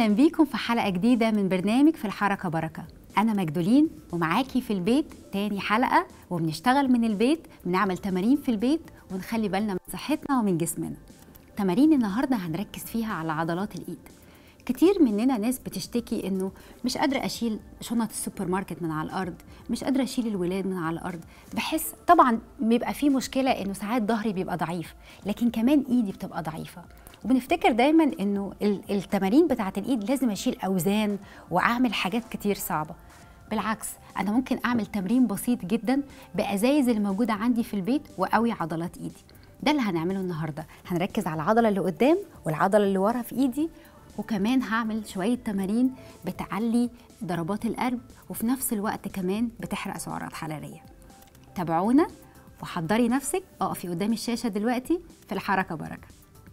بيكم في حلقة جديدة من برنامج في الحركة بركة أنا مجدولين ومعاكي في البيت تاني حلقة وبنشتغل من البيت بنعمل تمارين في البيت ونخلي بالنا من صحتنا ومن جسمنا تمارين النهاردة هنركز فيها على عضلات الإيد كتير مننا ناس بتشتكي انه مش قادره اشيل شنط السوبر ماركت من على الارض مش قادره اشيل الولاد من على الارض بحس طبعا بيبقى في مشكله انه ساعات ظهري بيبقى ضعيف لكن كمان ايدي بتبقى ضعيفه وبنفتكر دايما انه ال- التمارين بتاعه الايد لازم اشيل اوزان واعمل حاجات كتير صعبه بالعكس انا ممكن اعمل تمرين بسيط جدا بازايز اللي موجوده عندي في البيت واقوي عضلات ايدي ده اللي هنعمله النهارده هنركز على العضله اللي قدام والعضله اللي ورا في ايدي وكمان هعمل شويه تمارين بتعلي ضربات القلب وفي نفس الوقت كمان بتحرق سعرات حراريه تابعونا وحضري نفسك اقفي قدام الشاشه دلوقتي في الحركه بركه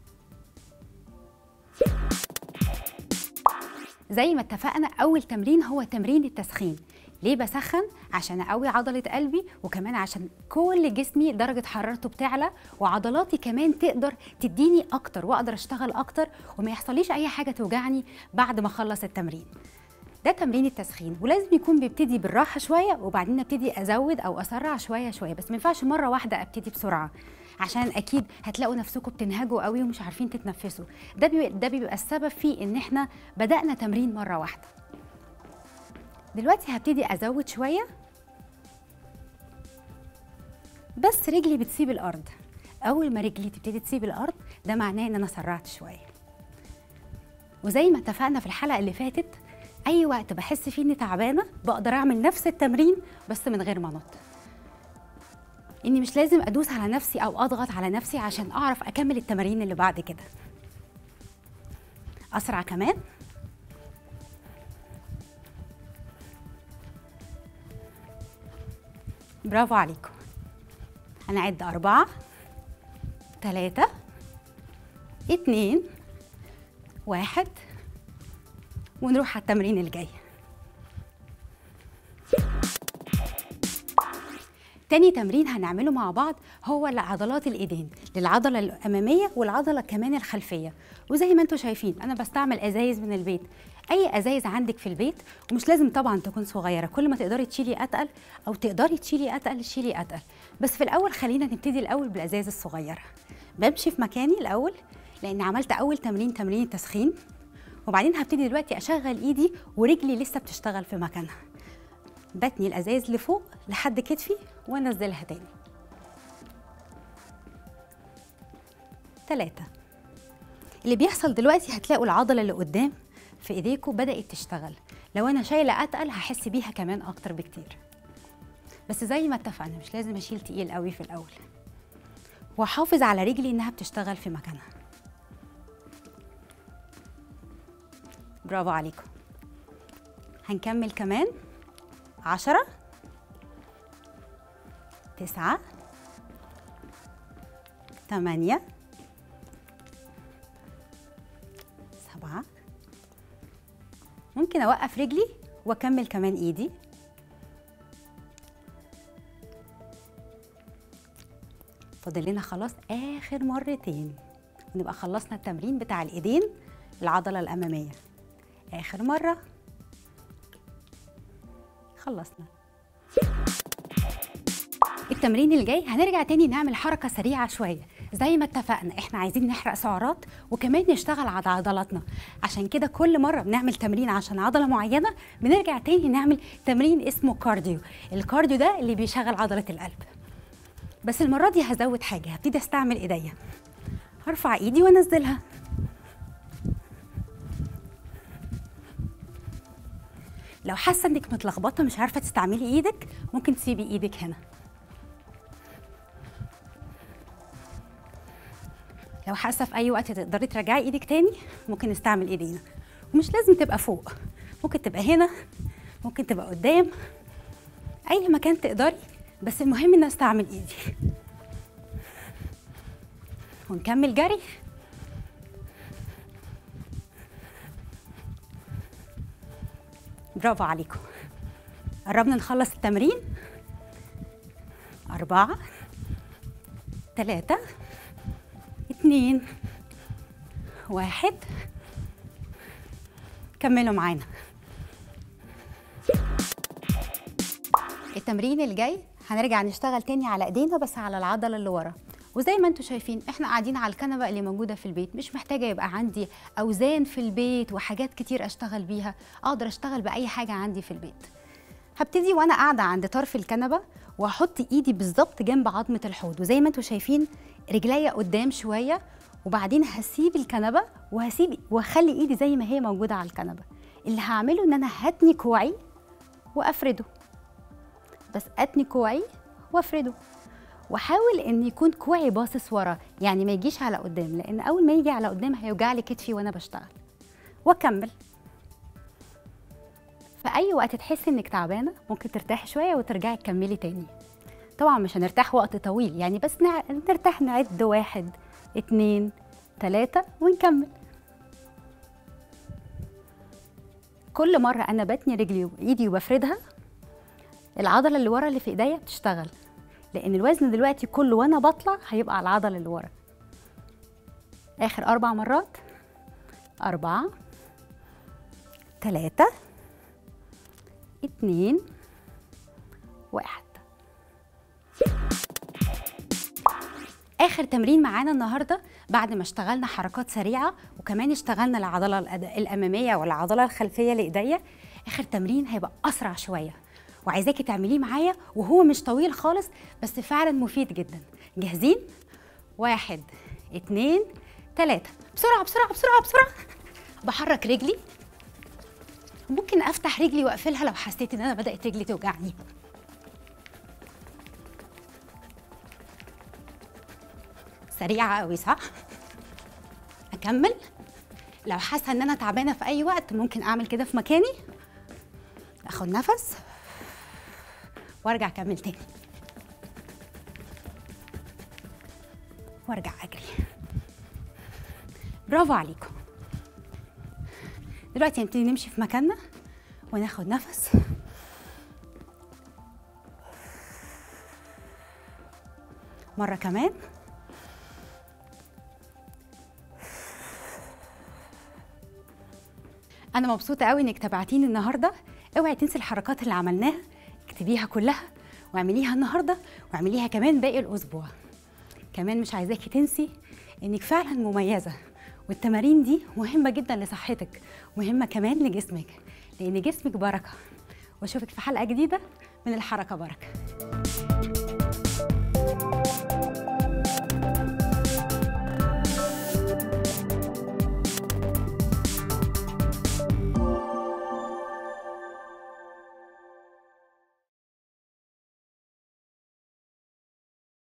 زي ما اتفقنا اول تمرين هو تمرين التسخين ليه بسخن عشان اقوي عضله قلبي وكمان عشان كل جسمي درجه حرارته بتعلى وعضلاتي كمان تقدر تديني اكتر واقدر اشتغل اكتر وما يحصليش اي حاجه توجعني بعد ما اخلص التمرين ده تمرين التسخين ولازم يكون بيبتدي بالراحه شويه وبعدين ابتدي ازود او اسرع شويه شويه بس ما ينفعش مره واحده ابتدي بسرعه عشان اكيد هتلاقوا نفسكم بتنهجوا قوي ومش عارفين تتنفسوا ده بيبقى ده بيبقى السبب في ان احنا بدانا تمرين مره واحده دلوقتي هبتدي ازود شويه بس رجلي بتسيب الارض اول ما رجلي تبتدي تسيب الارض ده معناه ان انا سرعت شويه وزي ما اتفقنا في الحلقه اللي فاتت اي وقت بحس فيه اني تعبانه بقدر اعمل نفس التمرين بس من غير ما انط اني مش لازم ادوس على نفسي او اضغط على نفسي عشان اعرف اكمل التمارين اللي بعد كده اسرع كمان برافو عليكم هنعد أربعة تلاتة اتنين واحد ونروح على التمرين الجاي تاني تمرين هنعمله مع بعض هو لعضلات الايدين للعضله الاماميه والعضله كمان الخلفيه وزي ما انتم شايفين انا بستعمل ازايز من البيت اي ازايز عندك في البيت ومش لازم طبعا تكون صغيره كل ما تقدري تشيلي اتقل او تقدري تشيلي اتقل شيلي اتقل بس في الاول خلينا نبتدي الاول بالازايز الصغيره بمشي في مكاني الاول لان عملت اول تمرين تمرين التسخين وبعدين هبتدي دلوقتي اشغل ايدي ورجلي لسه بتشتغل في مكانها بتني الازايز لفوق لحد كتفي وانزلها تاني ثلاثة اللي بيحصل دلوقتي هتلاقوا العضلة اللي قدام في ايديكم بدأت تشتغل لو انا شايلة اتقل هحس بيها كمان اكتر بكتير بس زي ما اتفقنا مش لازم اشيل تقيل قوي في الاول واحافظ على رجلي انها بتشتغل في مكانها برافو عليكم هنكمل كمان عشرة تسعة ثمانية سبعة ممكن أوقف رجلي وأكمل كمان إيدي فاضل لنا خلاص آخر مرتين ونبقى خلصنا التمرين بتاع الإيدين العضلة الأمامية آخر مرة خلصنا التمرين الجاي هنرجع تاني نعمل حركة سريعة شوية زي ما اتفقنا احنا عايزين نحرق سعرات وكمان نشتغل على عضلاتنا عشان كده كل مرة بنعمل تمرين عشان عضلة معينة بنرجع تاني نعمل تمرين اسمه كارديو الكارديو ده اللي بيشغل عضلة القلب بس المرة دي هزود حاجة هبتدي استعمل ايديا هرفع ايدي وانزلها لو حاسه انك متلخبطه مش عارفه تستعملي ايدك ممكن تسيبي ايدك هنا لو حاسه في اي وقت تقدري ترجعي ايدك تاني ممكن نستعمل ايدينا ومش لازم تبقى فوق ممكن تبقى هنا ممكن تبقى قدام اي مكان تقدري بس المهم ان استعمل ايدي ونكمل جري برافو عليكم قربنا نخلص التمرين أربعة ثلاثة اتنين واحد كملوا معانا التمرين الجاي هنرجع نشتغل تاني على ايدينا بس على العضله اللي ورا وزي ما انتم شايفين احنا قاعدين على الكنبه اللي موجوده في البيت مش محتاجه يبقى عندي اوزان في البيت وحاجات كتير اشتغل بيها اقدر اشتغل باي حاجه عندي في البيت هبتدي وانا قاعده عند طرف الكنبه واحط ايدي بالظبط جنب عظمه الحوض وزي ما انتم شايفين رجليا قدام شويه وبعدين هسيب الكنبه وهسيب واخلي ايدي زي ما هي موجوده على الكنبه اللي هعمله ان انا هتني كوعي وافرده بس اتني كوعي وافرده واحاول ان يكون كوعي باصص ورا يعني ما يجيش على قدام لان اول ما يجي على قدام هيوجع لي كتفي وانا بشتغل واكمل في اي وقت تحسي انك تعبانه ممكن ترتاحي شويه وترجعي تكملي تاني طبعا مش هنرتاح وقت طويل يعني بس نع... نرتاح نعد واحد اتنين تلاتة ونكمل كل مرة أنا بتني رجلي وإيدي وبفردها العضلة اللي ورا اللي في إيديا بتشتغل لأن الوزن دلوقتي كله وأنا بطلع هيبقى على العضلة اللي ورا آخر أربع مرات أربعة تلاتة اتنين واحد اخر تمرين معانا النهارده بعد ما اشتغلنا حركات سريعه وكمان اشتغلنا العضله الأد- الاماميه والعضله الخلفيه لايديا اخر تمرين هيبقى اسرع شويه وعايزاكي تعمليه معايا وهو مش طويل خالص بس فعلا مفيد جدا جاهزين واحد اتنين تلاته بسرعه بسرعه بسرعه بسرعه بحرك رجلي ممكن افتح رجلي واقفلها لو حسيت ان انا بدات رجلي توجعني سريعه قوي صح اكمل لو حاسه ان انا تعبانه في اي وقت ممكن اعمل كده في مكاني اخد نفس وارجع اكمل تاني وارجع اجري برافو عليكم دلوقتي هنبتدي نمشي في مكاننا وناخد نفس مرة كمان أنا مبسوطة قوي إنك تابعتيني النهاردة اوعي تنسي الحركات اللي عملناها اكتبيها كلها واعمليها النهاردة واعمليها كمان باقي الأسبوع كمان مش عايزاكي تنسي إنك فعلا مميزة والتمارين دي مهمة جدا لصحتك مهمة كمان لجسمك لأن جسمك بركة واشوفك في حلقة جديدة من الحركة بركة